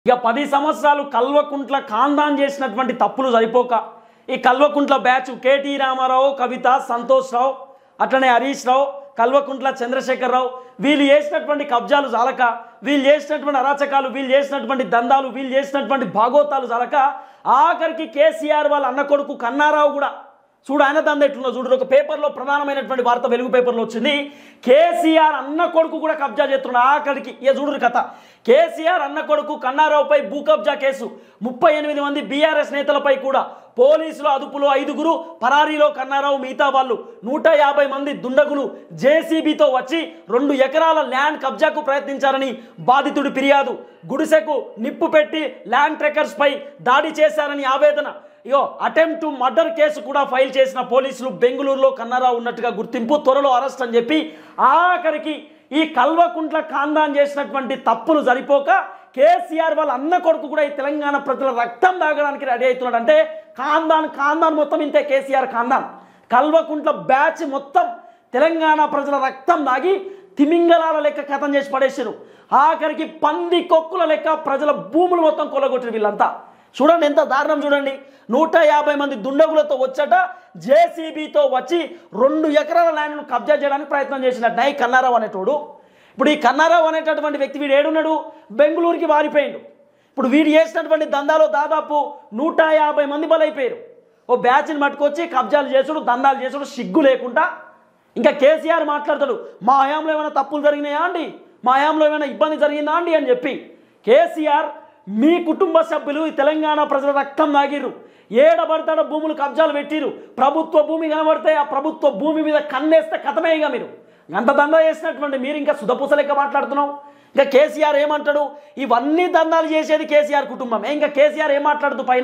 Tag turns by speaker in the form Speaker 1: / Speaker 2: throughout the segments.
Speaker 1: ఇక పది సంవత్సరాలు కల్వకుంట్ల కాందాన్ చేసినటువంటి తప్పులు సరిపోక ఈ కల్వకుంట్ల బ్యాచ్ కేటీ రామారావు కవిత సంతోష్ రావు అట్లనే హరీష్ రావు కల్వకుంట్ల చంద్రశేఖరరావు వీళ్ళు చేసినటువంటి కబ్జాలు చాలక వీళ్ళు చేసినటువంటి అరాచకాలు వీళ్ళు చేసినటువంటి దందాలు వీళ్ళు చేసినటువంటి భాగోతాలు చాలక ఆఖరికి కేసీఆర్ వాళ్ళ అన్న కొడుకు కన్నారావు కూడా చూడు ఆయన దంద ఎట్లుందో చూడు ఒక పేపర్లో ప్రధానమైనటువంటి వార్త వెలుగు పేపర్లో వచ్చింది కేసీఆర్ అన్న కొడుకు కూడా కబ్జా చేస్తున్నాడు ఆఖరికి ఇక చూడు కథ కేసీఆర్ అన్న కొడుకు కన్నారావుపై భూ కబ్జా కేసు ముప్పై ఎనిమిది మంది బీఆర్ఎస్ నేతలపై కూడా పోలీసులు అదుపులో ఐదుగురు పరారీలో కన్నారావు మిగతా వాళ్ళు నూట యాభై మంది దుండగులు జేసీబీతో వచ్చి రెండు ఎకరాల ల్యాండ్ కబ్జాకు ప్రయత్నించారని బాధితుడి ఫిర్యాదు గుడిసెకు నిప్పు పెట్టి ల్యాండ్ ట్రెకర్స్ పై దాడి చేశారని ఆవేదన ఇగో అటెంప్ట్ టు మర్డర్ కేసు కూడా ఫైల్ చేసిన పోలీసులు బెంగళూరులో కన్నారావు ఉన్నట్టుగా గుర్తింపు త్వరలో అరెస్ట్ అని చెప్పి ఆఖరికి ఈ కల్వకుంట్ల కాందాన్ చేసినటువంటి తప్పులు సరిపోక కేసీఆర్ వాళ్ళ అన్న కొడుకు కూడా ఈ తెలంగాణ ప్రజల రక్తం తాగడానికి రెడీ అవుతున్నాడు అంటే కాందాన్ కాందాన్ మొత్తం ఇంతే కేసీఆర్ కాందాన్ కల్వకుంట్ల బ్యాచ్ మొత్తం తెలంగాణ ప్రజల రక్తం దాగి తిమింగలాల లెక్క కథం చేసి పడేసారు ఆఖరికి పంది కొక్కుల లెక్క ప్రజల భూములు మొత్తం కొల్లగొట్టారు వీళ్ళంతా చూడండి ఎంత దారుణం చూడండి నూట యాభై మంది దుండగులతో వచ్చట జేసీబీతో వచ్చి రెండు ఎకరాల ల్యాండ్ను కబ్జా చేయడానికి ప్రయత్నం చేసినట్టు ఈ కన్నారావు అనేటోడు ఇప్పుడు ఈ కన్నారావు అనేటటువంటి వ్యక్తి వీడు ఏడున్నాడు బెంగళూరుకి వారిపోయిండు ఇప్పుడు వీడు చేసినటువంటి దందాలో దాదాపు నూట యాభై మంది బలైపోయారు ఓ బ్యాచ్ని పట్టుకొచ్చి కబ్జాలు చేసుడు దందాలు చేసుడు సిగ్గు లేకుండా ఇంకా కేసీఆర్ మాట్లాడతాడు మా హయాంలో ఏమైనా తప్పులు జరిగినాయా అండి మా హయాంలో ఏమైనా ఇబ్బంది జరిగిందా అండి అని చెప్పి కేసీఆర్ మీ కుటుంబ సభ్యులు ఈ తెలంగాణ ప్రజల రక్తం తాగిర్రు ఏడబడతాడ భూములు కబ్జాలు పెట్టిరు ప్రభుత్వ భూమి కనబడితే ఆ ప్రభుత్వ భూమి మీద కన్నేస్తే కథమే ఇక మీరు అంత దందా చేసినటువంటి మీరు ఇంకా సుధపూస లెక్క మాట్లాడుతున్నావు ఇంకా కేసీఆర్ ఏమంటాడు ఇవన్నీ దందాలు చేసేది కేసీఆర్ కుటుంబం ఇంకా కేసీఆర్ ఏం మాట్లాడుతూ పైన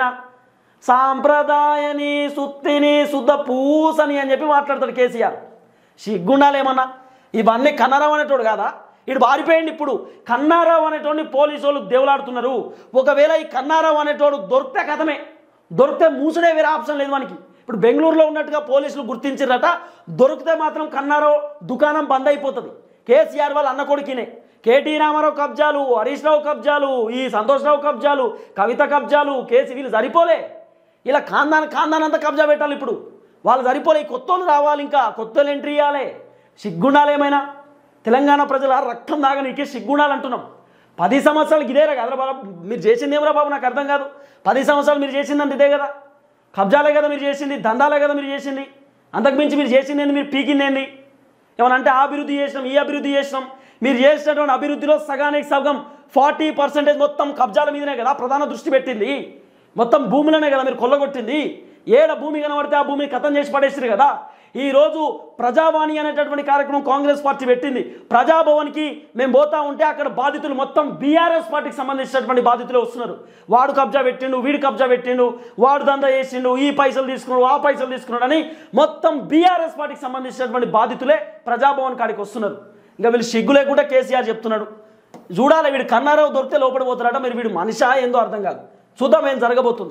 Speaker 1: సాంప్రదాయని సుత్తిని శుద్ధ పూసని అని చెప్పి మాట్లాడతాడు కేసీఆర్ సిగ్గుండాలి ఏమన్నా ఇవన్నీ కన్నారావు అనేటోడు కాదా ఇటు పారిపోయింది ఇప్పుడు కన్నారావు అనేటోడిని పోలీసు వాళ్ళు దేవులాడుతున్నారు ఒకవేళ ఈ కన్నారావు అనేటోడు దొరికితే కథమే దొరికితే మూసుడే వేరే ఆప్షన్ లేదు మనకి ఇప్పుడు బెంగళూరులో ఉన్నట్టుగా పోలీసులు గుర్తించారట దొరికితే మాత్రం కన్నారావు దుకాణం బంద్ అయిపోతుంది కేసీఆర్ వాళ్ళ అన్న కొడుకినే కేటీ రామారావు కబ్జాలు హరీష్ రావు కబ్జాలు ఈ సంతోష్ రావు కబ్జాలు కవిత కబ్జాలు కేసీ వీళ్ళు సరిపోలే ఇలా కాందాన్ కాందాన్ అంతా కబ్జా పెట్టాలి ఇప్పుడు వాళ్ళు సరిపోలే ఈ కొత్త వాళ్ళు రావాలి ఇంకా కొత్త వాళ్ళు ఎంట్రీ ఇవ్వాలి సిగ్గుండాలి ఏమైనా తెలంగాణ ప్రజల రక్తం దాగనీకే సిగ్గుండాలి అంటున్నాం పది సంవత్సరాలకి ఇదేరా కదరా బాబు మీరు చేసింది ఏమరా బాబు నాకు అర్థం కాదు పది సంవత్సరాలు మీరు చేసిందంటే ఇదే కదా కబ్జాలే కదా మీరు చేసింది దందాలే కదా మీరు చేసింది అంతకుమించి మీరు చేసింది ఏంది మీరు పీకింది ఏంది ఏమన్నా అంటే ఆ అభివృద్ధి చేసినాం ఈ అభివృద్ధి చేసినాం మీరు చేసినటువంటి అభివృద్ధిలో సగానికి సగం ఫార్టీ పర్సెంటేజ్ మొత్తం కబ్జాల మీదనే కదా ప్రధాన దృష్టి పెట్టింది మొత్తం భూములనే కదా మీరు కొల్లగొట్టింది ఏడ భూమి కనబడితే ఆ భూమిని కథం చేసి పడేసారు కదా ఈరోజు ప్రజావాణి అనేటటువంటి కార్యక్రమం కాంగ్రెస్ పార్టీ పెట్టింది ప్రజాభవన్కి మేము పోతా ఉంటే అక్కడ బాధితులు మొత్తం బీఆర్ఎస్ పార్టీకి సంబంధించినటువంటి బాధితులు వస్తున్నారు వాడు కబ్జా పెట్టిండు వీడు కబ్జా పెట్టిండు వాడు దందా చేసిండు ఈ పైసలు తీసుకున్నాడు ఆ పైసలు తీసుకున్నాడు అని మొత్తం బీఆర్ఎస్ పార్టీకి సంబంధించినటువంటి బాధితులే ప్రజాభవన్ కాడికి వస్తున్నారు ఇంకా వీళ్ళు సిగ్గు లేకుండా కేసీఆర్ చెప్తున్నాడు చూడాలి వీడు కన్నారావు దొరికితే లోపడిపోతారట మీరు వీడు మనిషా ఏందో అర్థం కాదు చూద్దాం ఏం జరగబోతుంది